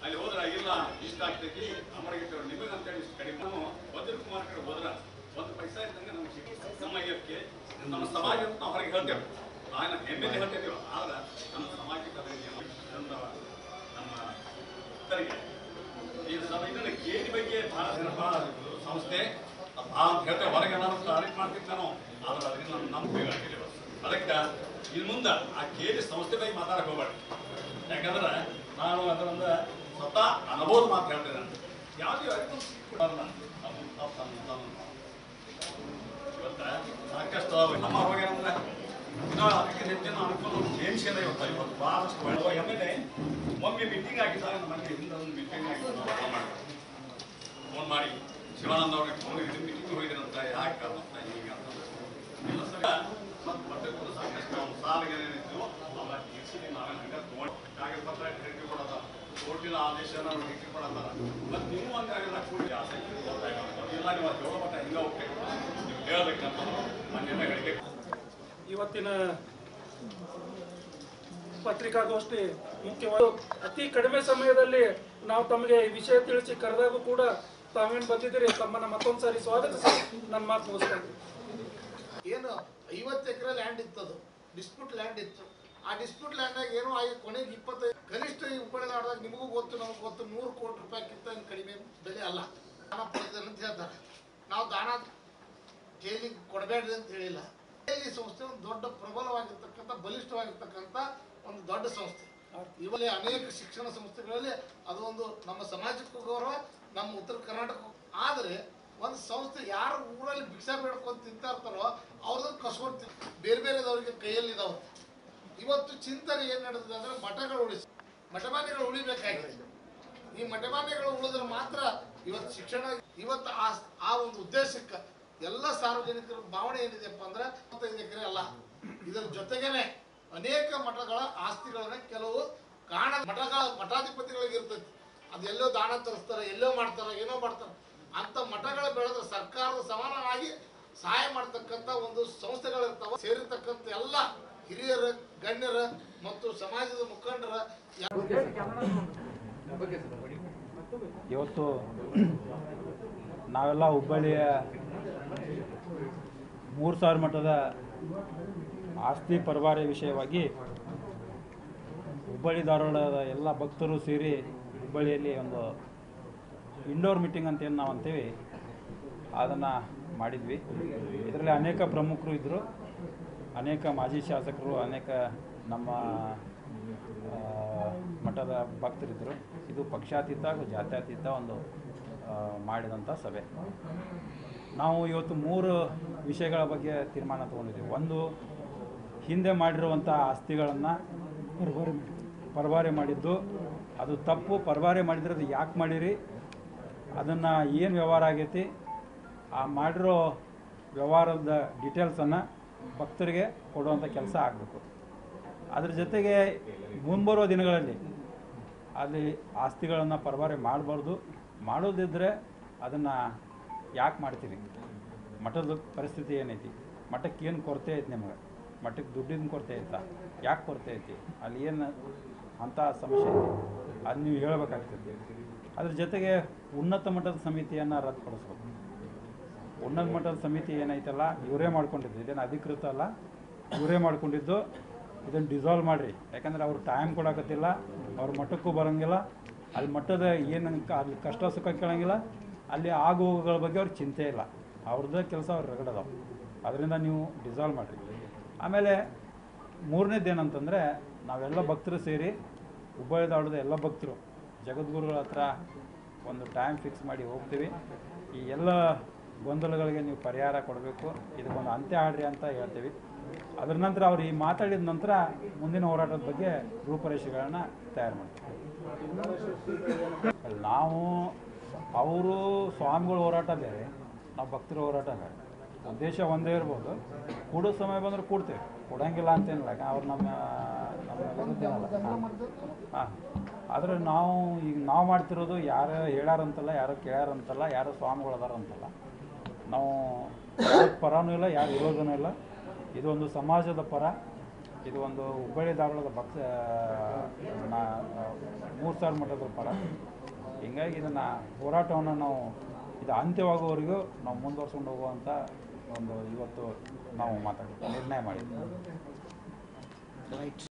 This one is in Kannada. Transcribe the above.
ಅಲ್ಲಿ ಹೋದ್ರ ಇಲ್ಲ ಇಷ್ಟ ಆಗ್ತೈತಿ ಅಮರಗೀತೆ ನಿಮಗೆ ಅಂತೇಳಿ ಇಷ್ಟು ಕಡಿಮೆ ನಾವು ವಜ್ರ ಕುಮಾರ್ ಕಡೆ ಹೋದ್ರ ಒಂದು ಪೈಸಾ ಇದ್ದಂಗೆ ನಮ್ಗೆ ಸಿಕ್ಕಿ ನಮ್ಮ ಐಯಕ್ಕೆ ನಮ್ಮ ಸಮಾಜ ಅಂತ ನಾವು ಹೊರಗೆ ಹೇಳ್ತೇವೆ ನಾನು ಹೆಮ್ಮೆಲೆ ಹೇಳ್ತೇವೆ ಆದ್ರೆ ನಮ್ಮ ಸಮಾಜಕ್ಕೆ ಅದರ ನಿಯಮ ಇದೊಂದು ನಮ್ಮ ಭಕ್ತರಿಗೆ ಈ ಸಮ ಇದನ್ನ ಕೇಳಿ ಬಗ್ಗೆ ಬಹಳ ಜನ ಬಹಳ ಸಂಸ್ಥೆ ಭಾಳ ಅಂತ ಹೇಳ್ತೇವೆ ಹೊರಗೆ ನಾನು ತಾರೀಫ್ ಮಾಡ್ತಿದ್ದೆ ನಾನು ಆದ್ರೆ ಅದಕ್ಕೆ ನಮ್ಮ ನಮ್ಮ ಉಪಯೋಗ ಆಗಿಲ್ಲ ಇವತ್ತು. ಅದಕ್ಕೆ ಇನ್ನು ಮುಂದೆ ಆ ಕೇಳಿ ಸಂಸ್ಥೆ ಬಗ್ಗೆ ಮಾತಾಡಕ್ಕೆ ಹೋಗ್ಬೇಡಿ ಯಾಕಂದ್ರೆ ನಾನು ಅದರಿಂದ ಸ್ವತಃ ಅನುಭವದ ಮಾತು ಹೇಳ್ತೇನೆ ಯಾವುದೇ ಅರಿವು ಸಿಕ್ಕಿಕೊಡಲ್ಲ ನಮ್ಮ ತಪ್ಪು ತಮ್ಮ- ತಮ್ಮ- ಇವತ್ತ ಸಾಕಷ್ಟು ನಮ್ಮ ಆರೋಗ್ಯ ಅಂದ್ರೆ ಇನ್ನೂ ಅದಕ್ಕೆ ಹೆಚ್ಚಿನ ಅನುಕೂಲ ಗೇಮ್ಸ್ ಎಲ್ಲ ಇವತ್ತು ಇವತ್ತು ಭಾಳಷ್ಟು ಒಳ್ಳೆ ಎಮ್ ಎಲ್ ಎ ಒಮ್ಮೆ ಮೀಟಿಂಗ್ ಆಗಿದ್ದಾಗ ನಮಗೆ ಹಿಂದೆ ಒಂದು ಮೀಟಿಂಗ್ ಆಗಿದ್ದು ನಾವು ಫೋನ್ ಮಾಡಿದ್ವಿ ಫೋನ್ ಮಾಡಿ ಶಿವಾನಂದ ಅವ್ರಿಗೆ ಫೋನ್ ಇದು ಮೀಟಿಂಗ್ ಹೋಗಿದ್ರಂತ ಯಾಕೆ ಅಂತ ಹೀಗೆ ಅಂತ ಇಲ್ಲ ಸರ್ ಮತ್ತು ಬಟ್ಟೆ ಕೂಡ ಸಾಕಷ್ಟು ಅವ್ನು ಸಾಲಿಗೆ ಏನಿತ್ತು ಅವೆಲ್ಲ ತೀರ್ಸಿ ನಾವೇನು ಹಂಗೆ ತೊಗೊಂಡು ಕಾಗದ ಪತ್ರ ಹಿಡಿದು ಕೊಡೋದ ಕೋರ್ಟಿನ ಆದೇಶ ನಾವು ಹಿಡಿದು ಕೊಡತ್ತಾರ ಮತ್ತು ನೀವು ಹಂಗಾಗೆಲ್ಲ ಕೂಡಿ ಆಸಕ್ತಿ ಗೊತ್ತಾಗಲ್ಲ ಇಲ್ಲ ನೀವು ಅದು ಹೇಳೋ ಮಟ್ಟ ಹಿಂಗೆ ಹೋಗ್ಬೇಕು ನೀವು ಹೇಳ್ಬೇಕಂತ ಮನೆಯಲ್ಲ ಹೇಳಿಕೆ ಇವತ್ತಿನ ಪತ್ರಿಕಾಗೋಷ್ಠಿ ಮುಖ್ಯವಾಗಿ ಅತಿ ಕಡಿಮೆ ಸಮಯದಲ್ಲಿ ನಾವು ತಮಗೆ ಈ ವಿಷಯ ತಿಳಿಸಿ ಕರೆದಾಗೂ ಕೂಡ ತಾವೇನು ಬಂದಿದ್ದೀರಿ ತಮ್ಮನ್ನ ಮತ್ತೊಂದು ಸಾರಿ ಸ್ವಾಗತಿಸಿ ನನ್ನ ಮಾತು ಮುಗಿಸ್ತಾ ಇದ್ದೀನಿ ಏನು ಐವತ್ತು ಎಕರೆ ಲ್ಯಾಂಡ್ ಇತ್ತದು ಡಿಸ್ಪ್ಯೂಟ್ ಲ್ಯಾಂಡ್ ಇತ್ತು ಆ ಡಿಸ್ಪ್ಯೂಟ್ ಲ್ಯಾಂಡಾಗ ಏನೋ ಆಗಿ ಕೊನೆಗೆ ಇಪ್ಪತ್ತೈದು ಕನಿಷ್ಠ ಈ ಹುಬ್ಬಳ್ಳಿ ಆಡಿದಾಗ ನಿಮಗೂ ಗೊತ್ತು ನಮಗೂ ಗೊತ್ತು ನೂರು ಕೋಟಿ ರೂಪಾಯಿಗಿಂತ ಏನು ಕಡಿಮೆ ಬೆಲೆ ಅಲ್ಲ ದಾನ ಪಡೆದಿದ್ದಾರೆ ಅಂತ ಹೇಳ್ತಾರೆ ನಾವು ದಾನ ಜೈಲಿಗೆ ಕೊಡಬೇಡ್ರಿ ಅಂತ ಹೇಳಿಲ್ಲ ಈ ಸಂಸ್ಥೆ ಒಂದು ದೊಡ್ಡ ಪ್ರಬಲವಾಗಿರ್ತಕ್ಕಂಥ ಬಲಿಷ್ಠವಾಗಿರ್ತಕ್ಕಂಥ ಒಂದು ದೊಡ್ಡ ಸಂಸ್ಥೆ ಇವಲ್ಲಿ ಅನೇಕ ಶಿಕ್ಷಣ ಸಂಸ್ಥೆಗಳಲ್ಲಿ ಅದು ಒಂದು ನಮ್ಮ ಸಮಾಜಕ್ಕೂ ಗೌರವ ನಮ್ಮ ಉತ್ತರ ಕರ್ನಾಟಕ ಆದರೆ ಒಂದು ಸಂಸ್ಥೆ ಯಾರು ಊರಲ್ಲಿ ಭಿಕ್ಷಾ ಬೇಡ್ಕೊಂಡು ತಿಂತಾ ಇರ್ತಾರೋ ಅವ್ರದ್ದು ಕಸ್ಕೊಂಡು ಬೇರೆ ಬೇರೆದವ್ರಿಗೆ ಕೈಯಲ್ಲಿದ್ದಾವೆ ಇವತ್ತು ಚಿಂತನೆ ಏನು ನಡೆದಿದೆ ಅಂದ್ರೆ ಮಠಗಳು ಉಳಿಸಿ ಮಠಮಾನ್ಯಗಳು ಉಳಿಬೇಕಾಗಿದೆ ಈ ಮಠಮಾನ್ಯಗಳು ಉಳಿದ್ರೆ ಮಾತ್ರ ಇವತ್ತು ಶಿಕ್ಷಣ ಇವತ್ತು ಆ ಆ ಒಂದು ಉದ್ದೇಶಕ್ಕೆ ಎಲ್ಲ ಸಾರ್ವಜನಿಕರ ಭಾವನೆ ಏನಿದೆಪ್ಪ ಅಂದ್ರೆ ಇಪ್ಪತ್ತೈದು ಎಕರೆ ಅಲ್ಲ ಇದರ ಜೊತೆಗೇನೆ ಅನೇಕ ಮಠಗಳ ಆಸ್ತಿಗಳನ್ನ ಕೆಲವು ಕಾಣ ಮಠಗಳ ಮಠಾಧಿಪತಿಗಳಿಗೆ ಇರ್ತೈತಿ ಅದೆಲ್ಲೋ ದಾನ ತರಿಸ್ತಾರೆ ಎಲ್ಲೋ ಮಾಡ್ತಾರೆ ಏನೋ ಮಾಡ್ತಾರೆ ಅಂತ ಮಠಗಳ ಬೆಳೆದ್ರೆ ಸರ್ಕಾರದ ಸಮಾನವಾಗಿ ಸಹಾಯ ಮಾಡ್ತಕ್ಕಂಥ ಒಂದು ಸಂಸ್ಥೆಗಳಿರ್ತಾವ ಸೇರಿರ್ತಕ್ಕಂಥ ಎಲ್ಲ ಹಿರಿಯರ ಗಣ್ಯರ ಮತ್ತು ಸಮಾಜದ ಮುಖಂಡರ ಇವತ್ತು ನಾವೆಲ್ಲ ಹುಬ್ಬಳ್ಳಿಯ ಮೂರು ಸಾವಿರ ಮಟ್ಟದ ಆಸ್ತಿ ಪರಭಾರೆ ವಿಷಯವಾಗಿ ಹುಬ್ಬಳ್ಳಿ ಧಾರವಾಡದ ಎಲ್ಲ ಭಕ್ತರು ಸೇರಿ ಹುಬ್ಬಳ್ಳಿಯಲ್ಲಿ ಒಂದು ಇಂಡೋರ್ ಮೀಟಿಂಗ್ ಅಂತ ಏನು ನಾವು ಅಂತೀವಿ ಅದನ್ನು ಮಾಡಿದ್ವಿ ಇದರಲ್ಲಿ ಅನೇಕ ಪ್ರಮುಖರು ಇದ್ದರು ಅನೇಕ ಮಾಜಿ ಶಾಸಕರು ಅನೇಕ ನಮ್ಮ ಆ, ಮಠದ ಭಕ್ತರಿದ್ದರು ಇದು ಪಕ್ಷಾತೀತ ಹಾಗೂ ಜಾತ್ಯತೀತ ಒಂದು ಆ, ಮಾಡಿದಂಥ ಸಭೆ ನಾವು ಇವತ್ತು ಮೂರು ವಿಷಯಗಳ ಬಗ್ಗೆ ತೀರ್ಮಾನ ತಗೊಂಡಿದ್ದೀವಿ ಒಂದು ಹಿಂದೆ ಮಾಡಿರುವಂಥ ಆಸ್ತಿಗಳನ್ನು ಪರಭಾರೆ ಪರಭಾರೆ ಮಾಡಿದ್ದು ಅದು ತಪ್ಪು ಪರಭಾರೆ ಮಾಡಿದ್ರೆ ಅದು ಯಾಕೆ ಮಾಡಿರಿ ಅದನ್ನು ಏನು ವ್ಯವಹಾರ ಆಗೈತಿ ಆ ಮಾಡಿರೋ ವ್ಯವಹಾರದ ಡೀಟೇಲ್ಸನ್ನು ಭಕ್ತರಿಗೆ ಕೊಡುವಂಥ ಕೆಲಸ ಆಗಬೇಕು ಅದ್ರ ಜೊತೆಗೆ ಮುಂಬರುವ ದಿನಗಳಲ್ಲಿ ಅಲ್ಲಿ ಆಸ್ತಿಗಳನ್ನು ಪರಭಾರೆ ಮಾಡಬಾರ್ದು ಮಾಡೋದಿದ್ದರೆ ಅದನ್ನು ಯಾಕೆ ಮಾಡ್ತೀರಿ ಮಠದ ಪರಿಸ್ಥಿತಿ ಏನೈತಿ ಮಠಕ್ಕೆ ಏನು ಕೊರತೆ ಐತಿ ನಿಮಗೆ ಮಠಕ್ಕೆ ದುಡ್ಡಿನ ಕೊರತೆ ಐತಾ ಯಾಕೆ ಕೊರತೆ ಐತಿ ಅಲ್ಲಿ ಏನು ಅಂಥ ಸಮಸ್ಯೆ ಐತಿ ಅದು ನೀವು ಹೇಳಬೇಕಾಗ್ತೈತಿ ಅದ್ರ ಜೊತೆಗೆ ಉನ್ನತ ಮಟ್ಟದ ಸಮಿತಿಯನ್ನು ರದ್ದುಪಡಿಸ್ಬೇಕು ಉನ್ನತ ಮಟ್ಟದ ಸಮಿತಿ ಏನೈತಲ್ಲ ಇವರೇ ಮಾಡ್ಕೊಂಡಿದ್ದು ಇದೇನು ಅಧಿಕೃತ ಅಲ್ಲ ಇವರೇ ಮಾಡ್ಕೊಂಡಿದ್ದು ಇದನ್ನು ಡಿಸಾಲ್ವ್ ಮಾಡಿರಿ ಯಾಕಂದ್ರೆ ಅವ್ರು ಟೈಮ್ ಕೊಡಕತ್ತಿಲ್ಲ ಅವ್ರ ಮಠಕ್ಕೂ ಬರೋಂಗಿಲ್ಲ ಅಲ್ಲಿ ಮಠದ ಏನು ಅಲ್ಲಿ ಕಷ್ಟ ಸುಖ ಕೇಳಂಗಿಲ್ಲ ಅಲ್ಲಿ ಆಗು ಹೋಗುಗಳ ಬಗ್ಗೆ ಅವ್ರಿಗೆ ಚಿಂತೆ ಇಲ್ಲ ಅವ್ರದ್ದೇ ಕೆಲಸ ಅವ್ರು ರಗಡದಾವ ಅದರಿಂದ ನೀವು ಡಿಸಾಲ್ವ್ ಮಾಡಿರಿ ಆಮೇಲೆ ಮೂರನೇದು ಏನಂತಂದರೆ ನಾವೆಲ್ಲ ಭಕ್ತರು ಸೇರಿ ಹುಬ್ಬಳ್ಳಿ ಧಾರವಾಡದ ಎಲ್ಲ ಭಕ್ತರು ಜಗದ್ಗುರುಗಳ ಹತ್ರ ಒಂದು ಟೈಮ್ ಫಿಕ್ಸ್ ಮಾಡಿ ಹೋಗ್ತೀವಿ ಈ ಎಲ್ಲ ಗೊಂದಲಗಳಿಗೆ ನೀವು ಪರಿಹಾರ ಕೊಡಬೇಕು ಇದಕ್ಕೊಂದು ಅಂತ್ಯ ಆಡ್ರಿ ಅಂತ ಹೇಳ್ತೀವಿ ಅದ್ರ ನಂತರ ಅವ್ರು ಈ ಮಾತಾಡಿದ ನಂತರ ಮುಂದಿನ ಹೋರಾಟದ ಬಗ್ಗೆ ರೂಪರೇಷೆಗಳನ್ನ ತಯಾರು ಮಾಡ್ತೀವಿ ಅಲ್ಲಿ ನಾವು ಅವರು ಸ್ವಾಮಿಗಳ ಹೋರಾಟ ಬೇರೆ ನಾವು ಭಕ್ತರ ಹೋರಾಟ ಬೇರೆ ಉದ್ದೇಶ ಒಂದೇ ಇರ್ಬೋದು ಕೂಡೋ ಸಮಯ ಬಂದ್ರೆ ಕೂಡ್ತೇವೆ ಕೊಡಂಗಿಲ್ಲ ಅಂತೇನಿಲ್ಲ ಯಾಕಂದ್ರೆ ಅವ್ರು ನಮ್ಮ ನಮ್ಮ ಹಾಂ ಆದರೆ ನಾವು ಈಗ ನಾವು ಮಾಡ್ತಿರೋದು ಯಾರು ಹೇಳ್ಯಾರಂತಲ್ಲ ಯಾರು ಕೇಳ್ಯಾರಂತಲ್ಲ ಯಾರು ಸ್ವಾಮಿಗಳು ಅದಾರ ಅಂತಲ್ಲ ನಾವು ಯಾರ ಪರನೂ ಇಲ್ಲ ಯಾರ ವಿರೋಧನೂ ಇಲ್ಲ ಇದೊಂದು ಸಮಾಜದ ಪರ ಇದು ಒಂದು ಹುಬ್ಬಳ್ಳಿ ಧಾರವಾಡದ ಭಕ್ತ ನಾ ಮೂರು ಸಾವಿರ ಮಠದ ಪರ ಹಿಂಗಾಗಿ ಇದನ್ನು ಹೋರಾಟವನ್ನು ನಾವು ಇದು ಅಂತ್ಯವಾಗುವವರೆಗೂ ನಾವು ಮುಂದುವರ್ಸ್ಕೊಂಡು ಹೋಗುವಂಥ ಒಂದು ಇವತ್ತು ನಾವು ಮಾತಾಡಿದ್ವಿ ನಿರ್ಣಯ ಮಾಡಿದ್ವಿ